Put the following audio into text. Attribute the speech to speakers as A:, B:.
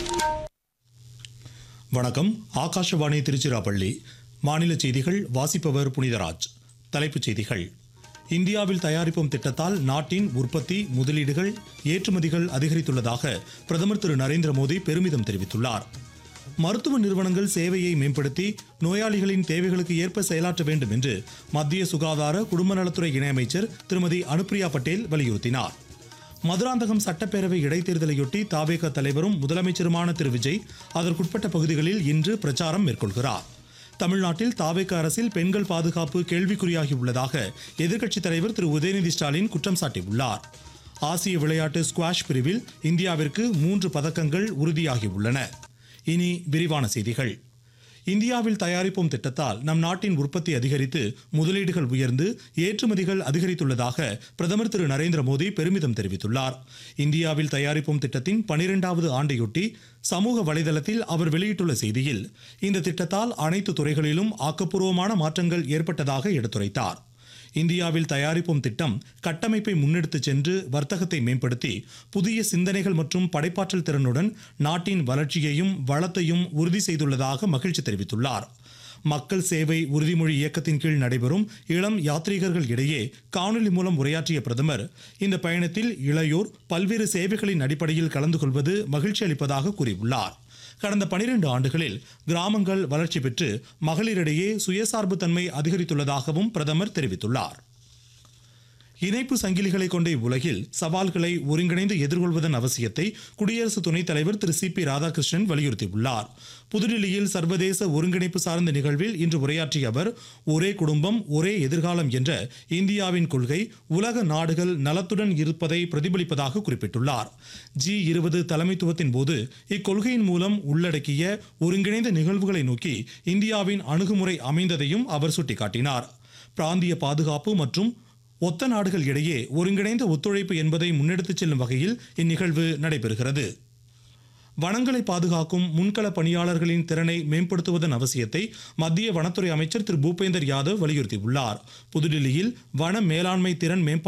A: வணக்கம் ஆகாஷவாணி திருச்சிராப்பள்ளி மாநில செய்திகள் வாசிப்பவர் புனிதராஜ் தலைப்புச் செய்திகள் இந்தியாவில் தயாரிப்போம் திட்டத்தால் நாட்டின் உற்பத்தி முதலீடுகள் ஏற்றுமதிகள் அதிகரித்துள்ளதாக பிரதமர் திரு நரேந்திர மோடி பெருமிதம் தெரிவித்துள்ளார் மருத்துவ நிறுவனங்கள் சேவையை மேம்படுத்தி நோயாளிகளின் தேவைகளுக்கு ஏற்ப செயலாற்ற வேண்டும் என்று மத்திய சுகாதார குடும்ப நலத்துறை இணையமைச்சர் திருமதி அனுப்பிரியா பட்டேல் வலியுறுத்தினார் மதுராந்தகம் சட்டப்பேரவை இடைத்தேர்தலையொட்டி தாவேக தலைவரும் முதலமைச்சருமான திரு விஜய் அதற்குட்பட்ட பகுதிகளில் இன்று பிரச்சாரம் மேற்கொள்கிறார் தமிழ்நாட்டில் தாவேக அரசில் பெண்கள் பாதுகாப்பு கேள்விக்குறியாகியுள்ளதாக எதிர்க்கட்சித் தலைவர் திரு உதயநிதி ஸ்டாலின் குற்றம் சாட்டியுள்ளார் ஆசிய விளையாட்டு ஸ்குவாஷ் பிரிவில் இந்தியாவிற்கு மூன்று பதக்கங்கள் உறுதியாகியுள்ளன இனி விரிவான செய்திகள் இந்தியாவில் தயாரிப்போம் திட்டத்தால் நம் நாட்டின் உற்பத்தி அதிகரித்து முதலீடுகள் உயர்ந்து ஏற்றுமதிகள் அதிகரித்துள்ளதாக பிரதமர் திரு நரேந்திர மோடி பெருமிதம் தெரிவித்துள்ளார் இந்தியாவில் தயாரிப்போம் திட்டத்தின் பனிரெண்டாவது ஆண்டையொட்டி சமூக வலைதளத்தில் அவர் வெளியிட்டுள்ள செய்தியில் இந்த திட்டத்தால் அனைத்து துறைகளிலும் ஆக்கப்பூர்வமான மாற்றங்கள் ஏற்பட்டதாக எடுத்துரைத்தார் இந்தியாவில் தயாரிப்போம் திட்டம் கட்டமைப்பை முன்னெடுத்துச் சென்று வர்த்தகத்தை மேம்படுத்தி புதிய சிந்தனைகள் மற்றும் படைப்பாற்றல் திறனுடன் நாட்டின் வளர்ச்சியையும் வளத்தையும் உறுதி செய்துள்ளதாக மகிழ்ச்சி தெரிவித்துள்ளார் மக்கள் சேவை உறுதிமொழி இயக்கத்தின் கீழ் நடைபெறும் இளம் யாத்ரீகர்கள் இடையே காணொலி மூலம் உரையாற்றிய பிரதமர் இந்த பயணத்தில் இளையோர் பல்வேறு சேவைகளின் அடிப்படையில் கலந்து கொள்வது மகிழ்ச்சி அளிப்பதாக கூறியுள்ளார் கடந்த பனிரெண்டு ஆண்டுகளில் கிராமங்கள் வளர்ச்சி பெற்று மகளிரிடையே சுயசார்பு தன்மை அதிகரித்துள்ளதாகவும் பிரதமர் தெரிவித்துள்ளார் இணைப்பு சங்கிலிகளை கொண்ட இவ்வுலகில் சவால்களை ஒருங்கிணைந்து எதிர்கொள்வதன் அவசியத்தை குடியரசு துணைத் தலைவர் திரு சி பி ராதாகிருஷ்ணன் வலியுறுத்தியுள்ளார் புதுடில்லியில் சர்வதேச ஒருங்கிணைப்பு சார்ந்த நிகழ்வில் இன்று உரையாற்றிய அவர் ஒரே குடும்பம் ஒரே எதிர்காலம் என்ற இந்தியாவின் கொள்கை உலக நாடுகள் நலத்துடன் இருப்பதை பிரதிபலிப்பதாக குறிப்பிட்டுள்ளார் ஜி இருபது தலைமைத்துவத்தின் போது இக்கொள்கையின் மூலம் உள்ளடக்கிய ஒருங்கிணைந்த நிகழ்வுகளை நோக்கி இந்தியாவின் அணுகுமுறை அமைந்ததையும் அவர் சுட்டிக்காட்டினார் பிராந்திய பாதுகாப்பு மற்றும் ஒத்த நாடுகள் இடையே ஒருங்கிணைந்த ஒத்துழைப்பு என்பதை முன்னெடுத்துச் செல்லும் வகையில் இந்நிகழ்வு நடைபெறுகிறது வனங்களை பாதுகாக்கும் முன்கள பணியாளர்களின் திறனை மேம்படுத்துவதன் அவசியத்தை மத்திய வனத்துறை அமைச்சர் திரு பூபேந்தர் யாதவ் வலியுறுத்தியுள்ளார் புதுடில்லியில் வன மேலாண்மை திறன் மேம்பாட்டு